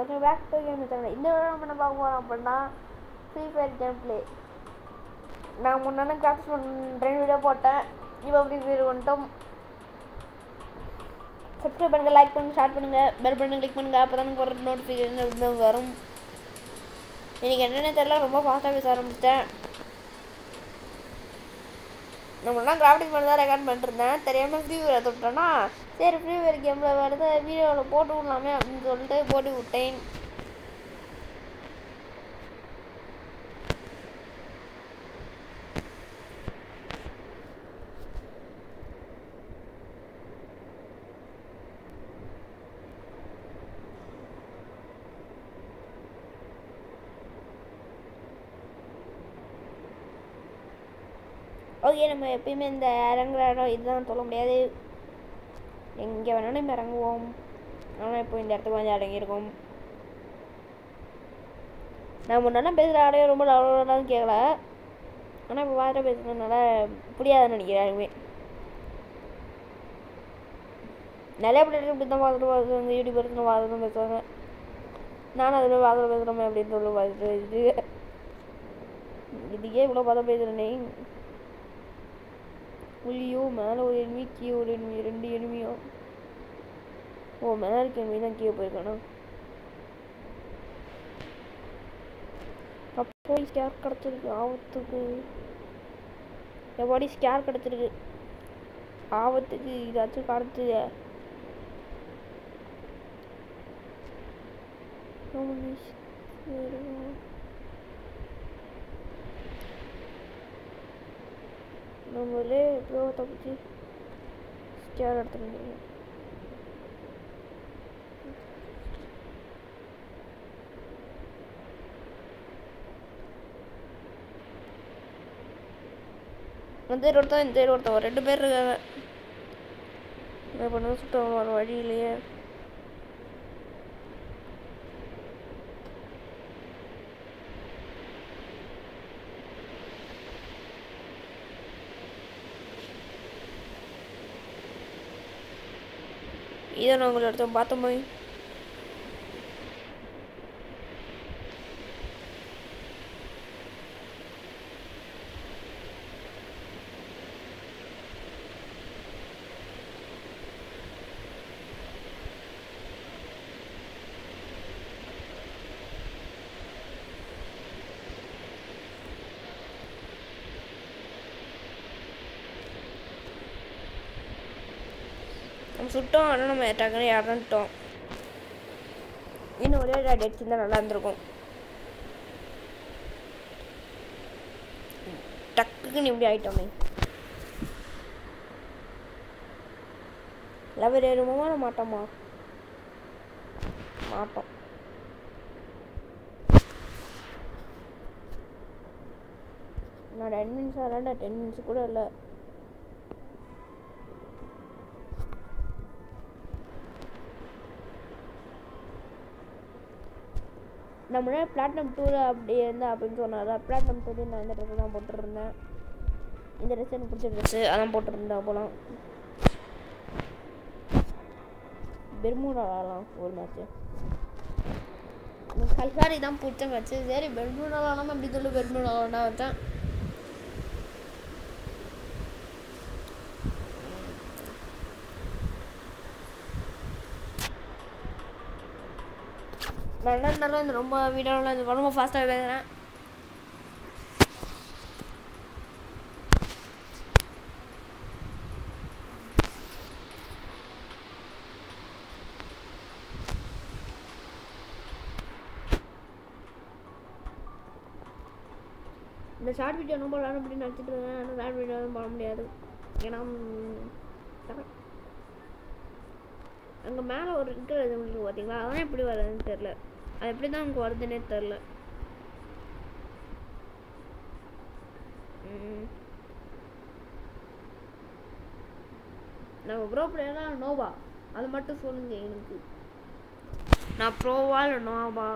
கொஞ்சம் back to game channel இந்த விட நம்ம என்ன பார்க்க போகிறோம் அப்படின்னா ஃப்ரீ ஃபயர் கேம் ப்ளே நான் முன்னாடி கிராஃபிக்ஸ் ரெண்டு வீடியோ போட்டேன் இப்போ ஃப்ரீ ஃபயர் வந்துட்டோம் சப்ஸ்கிரைப் பண்ணுங்கள் லைக் பண்ணுங்கள் ஷேர் பண்ணுங்கள் பெல் பட்டன் கிளிக் பண்ணுங்கள் அப்போ தான் எனக்கு ஒரு நோட்டிஃபிகேஷன் வரும் எனக்கு என்னென்ன தெரியல ரொம்ப ஃபாஸ்ட்டாக பேச ஆரம்பிச்சிட்டேன் நம்மளாம் கிராஃபிக்ஸ் பண்ணி தான் ரெக்கார்ட் பண்ணிருந்தேன் தெரியாமல் ஃப்ரீ ஃபயர் தொட்டேன்னா சரி ஃப்ரீ ஃபயர் கேமில் வருது வீடியோவில் போட்டு விடலாமே அப்படின்னு சொல்லிட்டு போட்டு விட்டேன் ஓகே நம்ம எப்பயுமே இந்த இறங்குற இடம் இதுதான் சொல்ல முடியாது எங்கே வேணாலும் நம்ம இறங்குவோம் ஆனால் இப்போ இந்த இடத்துக்கு வந்து அடங்கியிருக்கோம் நான் முன்னெல்லாம் பேசுகிற ஆடையும் ரொம்ப லவலாம் கேட்கல ஆனால் இப்போ வார பேசுகிறதுனால புரியாதுன்னு நினைக்கிறேன் யாருமே நிறைய பிள்ளைகள் இப்படி தான் பார்த்துட்டு பார்த்துட்டு யூடியூபர்ஸ் வாதம் தான் பேசுவாங்க நானும் அதில் வாதம் பேசுகிறோமே அப்படின்னு சொல்லி பார்த்துட்டு இது இதுக்கே இவ்வளோ பதம் பேசுகிறேனே புலியோ மேலே ஒரு எனிமி கீழே ஒரு எனிமி ரெண்டு எனிமியோ ஓ மேலே இருக்க எனிமி தான் கீழே போயிருக்கானா அப்போ ஸ்கேர் கிடச்சிருக்கு ஆபத்துக்கு எப்பாடி ஸ்கேர் கிடச்சிருக்கு ஆபத்துக்கு இதாச்சும் கடத்துது நம்மளே எப்படியோ தப்பிச்சு ஸ்கேர் எடுத்துட்டு வந்துருக்கோம் அந்த சைடு ஒருத்தன் இந்த சைடு ஒருத்தன் ரெண்டு பேர் இருக்காங்க என்ன பண்ண சுத்தம் வர வழி இல்லையே இதை நான் உங்களை ஒருத்தன் பார்த்த போய் நம்ம சுட்டோம் ஆனால் நம்ம டக்குன்னு இறந்துட்டோம் இன்னும் ஒரே ஒரு அடி அடிச்சிருந்தா நல்லா இருந்திருக்கும் டக்குன்னு இப்படி ஆயிட்டோமே லெவல் ஏறுவோமா இல்லை மாட்டோமா மாட்டோம் நான் டென் மினிட்ஸ் ஆகலடா டென் மினிட்ஸ் கூட இல்லை நம்மளே பிளாட்டினம் டூர் அப்படி இருந்தா அப்படின்னு சொன்னார் பிளாட்டினம் டூர் நான் இந்த ட்ரெஸ் தான் போட்டுருந்தேன் இந்த ட்ரெஸ் எனக்கு பிடிச்ச ட்ரெஸ்ஸு அதான் போட்டிருந்தேன் போலாம் பெர்மூடா விளாடலாம் ஒரு மேட்ச்சு எனக்கு கல்சாரி தான் பிடிச்ச மேட்ச்சு சரி பெர்மூடா விளாடாம அப்படி சொல்லி பெர்மூடா விளாண்டா வச்சேன் நல்லா இருந்தாலும் இந்த ரொம்ப வீடியோவில் இந்த ரொம்ப ஃபாஸ்ட்டாக பேசுகிறேன் இந்த ஷார்ட் வீடியோ ரொம்ப விளாட அப்படின்னு நினச்சிட்டு இருந்தேன் ஆனால் ஷார்ட் வீடியோ போட முடியாது ஏன்னா அங்கே மேலே ஒரு இருக்கிற இது உங்களுக்கு பார்த்தீங்களா அதெல்லாம் எப்படி வருதுன்னு தெரில அது எப்படி தான் நமக்கு வருதுன்னே தெரில நம்ம ப்ரோ பிளேயர்லாம் நோவா அது மட்டும் சொல்லுங்க எனக்கு நான் ப்ரோவா இல்லை நோவா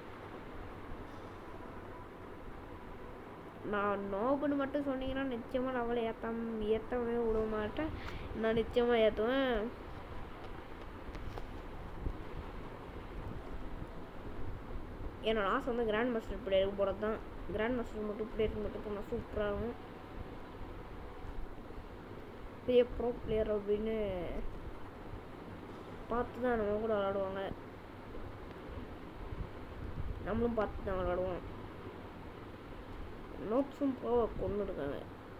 நான் நோபுன்னு மட்டும் சொன்னீங்கன்னா நிச்சயமாக நான் அவளை ஏற்றாம ஏற்றவே விட மாட்டேன் நான் நிச்சயமாக ஏற்றுவேன் என்னோட ஆசை வந்து கிராண்ட் மாஸ்டர் பிளேயருக்கு போகிறது தான் கிராண்ட் மாஸ்டர் மட்டும் பிளேயருக்கு மட்டும் போனால் சூப்பராக இருக்கும் பெரிய ப்ரோ பிளேயர் அப்படின்னு பார்த்து தான் நம்ம கூட விளாடுவாங்க நம்மளும் பார்த்து தான் விளாடுவோம் நோட்ஸும் ப்ரோவை கொண்டு இருக்காங்க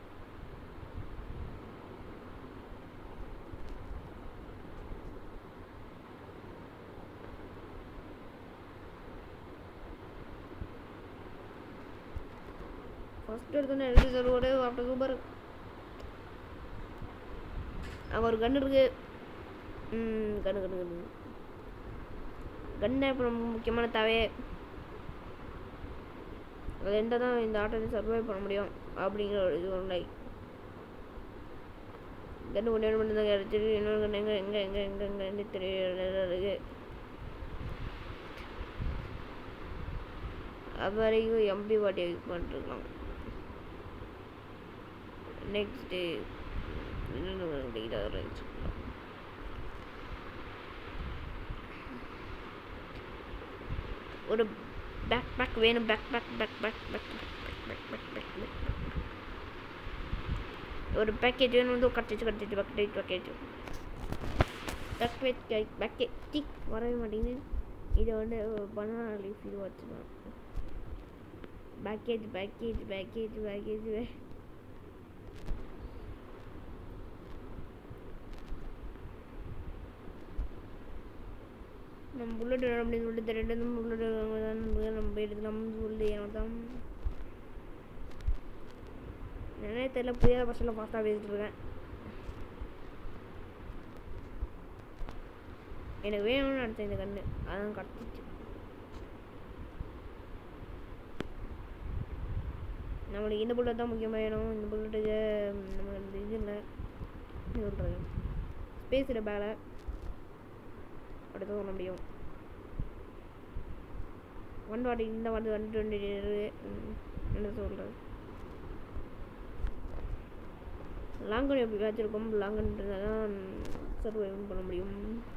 ஃபர்ஸ்ட் எடுத்தோன்னே ரெண்டு சர்வோடு அப்படி சூப்பர் அங்கே ஒரு கன் இருக்கு ம் கண்ணு கண்ணு கண்ணு கண்ணை இப்போ ரொம்ப முக்கியமான தேவையே அது எந்த தான் இந்த ஆட்டத்தை சர்வை பண்ண முடியும் அப்படிங்கிற ஒரு இது ஒரு லைக் கன்று ஒன்று மட்டும் தான் கிடச்சிட்டு இன்னொரு கன்று எங்கே எங்கே எங்கே எங்கே எங்கே எங்கே தெரியல இருக்கு அது வரைக்கும் எம்பி வாட்டி யூஸ் பண்ணிருக்கலாம் நெக்ஸ்ட்டு இன்னொன்று கிடைக்கிற வச்சுக்கலாம் ஒரு பேக் பேக் வேணும் pack pack pack pack pack pack pack pack pack ஒரு பேக்கேஜ் வேணும் வந்து கட்டிச்சு கட்டிச்சு பேக்கேஜ் பேக்கேஜ் பேக்கேஜ் பேக்கேஜ் டிக் வரவே மாட்டேங்குது இதை வந்து பனானா லீஃப் இது வச்சுக்கலாம் பேக்கேஜ் பேக்கேஜ் பேக்கேஜ் பேக்கேஜ் நம்ம புல்லட் வேணும் அப்படின்னு சொல்லிட்டு ரெண்டு புல்லட் தான் நம்ம எடுக்கலாம்னு சொல்லி எனக்கு தான் நிறைய தெரியல புரியாத பசங்களை ஃபாஸ்ட்டாக பேசிட்டு இருக்கேன் எனக்கு வேணும்னு நினச்சேன் இந்த கண்ணு அதான் கிடச்சிச்சு நம்மளுக்கு இந்த புல்லட் தான் முக்கியமாக வேணும் இந்த புல்லட்டுக்கு நம்ம இந்த இது இல்லை என்ன சொல்கிறது ஸ்பேஸ் இல்லை பேல அடுத்து சொல்ல முடியும் ஒன் ஃபார்ட்டி இந்த வந்து ஒன் டுவெண்ட்டி என்ன சொல்கிறது லாங்கன் எப்படி வச்சுருக்கோம் லாங்கன் தான் சர்வைவ் பண்ண முடியும்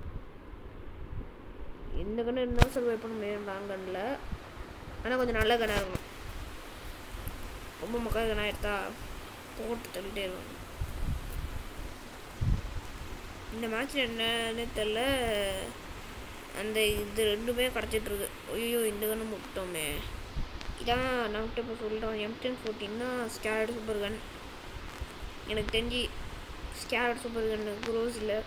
எந்த கண்ணு இருந்தாலும் சர்வை பண்ண முடியும் லாங்கனில் ஆனால் கொஞ்சம் நல்ல கண்ணாக இருக்கணும் ரொம்ப மக்கள் கண்ணாக எடுத்தா போட்டு தள்ளிட்டே இருக்கும் இந்த மேட்ச் என்னன்னு தெரில அந்த இது ரெண்டுமே கிடச்சிட்ருக்கு ஐயோ இந்த கண்ணு முட்டோமே இதான் நான் இப்போ சொல்கிறேன் எம்டன் ஃபோர்டீன் தான் ஸ்கேட் சூப்பர் கன் எனக்கு தெரிஞ்சு ஸ்கேட் சூப்பர் கன் குரோஸ் இல்லை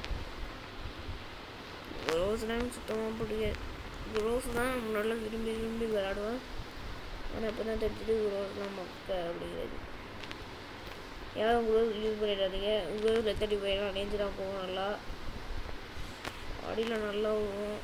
குரோஸ்லாம் சுத்தமாக பிடிக்காது குரோஸ் தான் நல்லா விரும்பி விரும்பி விளையாடுவேன் ஆனால் இப்போ தான் தெரிஞ்சுட்டு குரோஸ்லாம் மக்க அப்படிங்கிறது யாரும் குரோஸ் யூஸ் பண்ணிடாதீங்க குரோஸ் எத்தடி போயிடலாம் ரேஞ்சு தான் போகும் நல்லா அடியில் நல்லா வரும்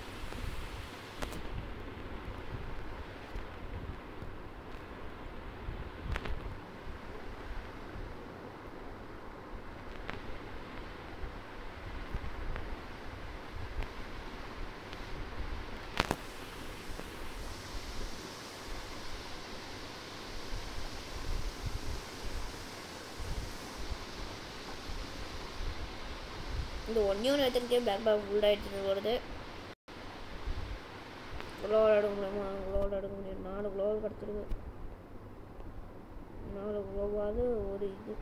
இந்த ஒன்றே ஒன்று எடுத்துருக்கே பேக் பேக் ஃபுல்லாக எடுத்துட்டு வருது குளோவில் எடுக்க முடியுமா குளோவில் எடுக்க முடியும் நாலு குளோவ் கிடச்சிருக்கு நாலு குளோவாவது ஒரு இது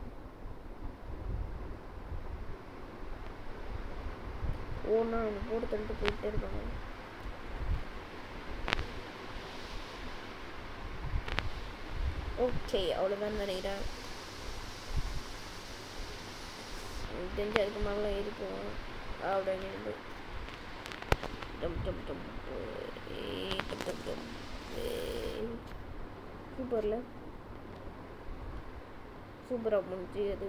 ஒன்றா அவங்க போட்டு தள்ளிட்டு போயிட்டே இருப்பாங்க ஓகே அவ்வளோதான் நினைக்கிறேன் எனக்கு தெரிஞ்ச அதுக்கு மேலே ஏறி போவோம் அப்படின்னு டம் டம் டம் ஏய், டம் டம் டம் சூப்பர்ல சூப்பராக முடிஞ்சு அது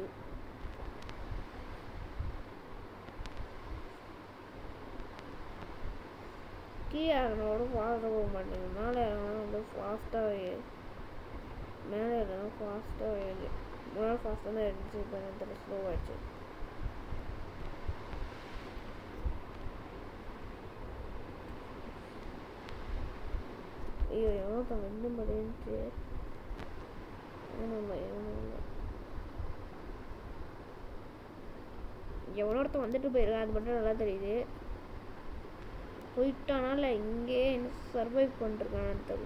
கீழே இறங்கினோட ஃபாஸ்ட்டாக போக மாட்டேங்குது மேலே இறங்கினா ரொம்ப ஃபாஸ்ட்டாக மேலே இறங்கினா ஃபாஸ்ட்டாக ஏறி முன்னாடி ஃபாஸ்ட்டாக தான் இருந்துச்சு இப்போ எனக்கு ஸ்லோவாகிடுச்சு ஐயோ எவனோ ரெண்டு மடிச்சு இல்லை எவனும் இல்லை எவனோ ஒருத்தன் வந்துட்டு போயிருக்கான் அது மட்டும் நல்லா தெரியுது போயிட்டானா இல்லை இங்கேயே சர்வைவ் பண்ணிருக்கானு தெரியல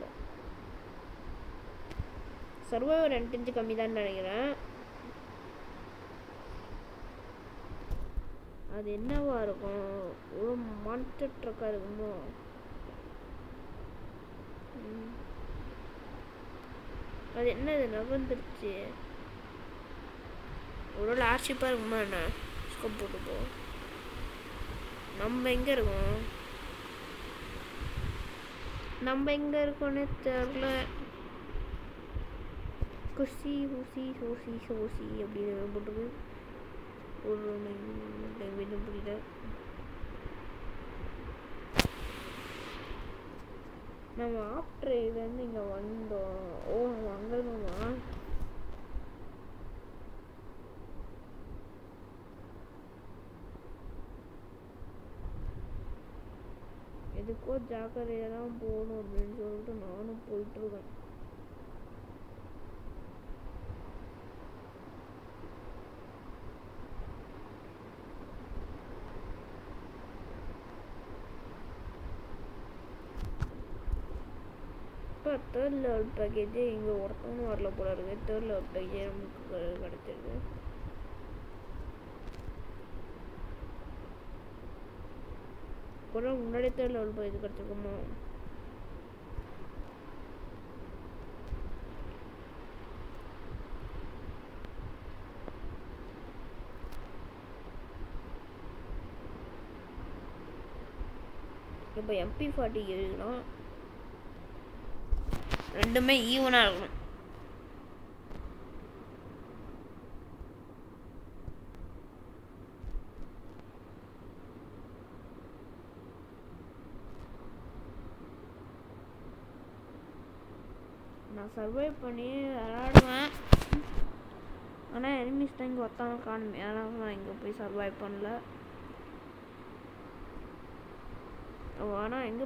சர்வைவர் எனக்கு தெரிஞ்சு கம்மி தான் நினைக்கிறேன் அது என்னவா இருக்கும் ஒரு மான்ஸ்டர் ட்ரக்காக இருக்குமோ ம். அது என்னது நகர்ந்துருச்சு ஒரு லார்ஷிப்பாக இருக்குமா என்ன ஸ்கோப் போட்டு போ நம்ம எங்கே இருக்கோம் நம்ம எங்கே இருக்கோன்னே தெரில குசி ஊசி சோசி சோசி அப்படின்னு போட்டுருக்கு ஒரு லாங்குவேஜும் புரியல நம்ம ஆஃப்டர் இதுலேருந்து இங்கே வந்தோம் ஓ நம்ம அங்கே இருக்கோமா எதுக்கோ ஜாக்கிரதையாக தான் போகணும் அப்படின்னு சொல்லிட்டு நானும் போயிட்டுருக்கேன் இப்போ தேர்ட் லெவல் பேக்கேஜே இங்கே ஒருத்தவங்க வரல போல இருக்கு தேர்ட் லெவல் பேக்கேஜே நமக்கு க- கிடைச்சிருக்கு கூட முன்னாடியே தேர்ட் லெவல் பேக்கேஜ் கிடச்சிருக்குமோ இப்போ எம்பி ஃபார்ட்டி எழுதணும் ரெண்டுமே ஈவனாக இருக்கணும் நான் சர்வை பண்ணி விளாடுவேன் ஆனால் எனிமிஸ் தான் இங்கே ஒருத்தவங்க காணுமே அதனால நான் இங்கே போய் சர்வை பண்ணல ஆனால் எங்கே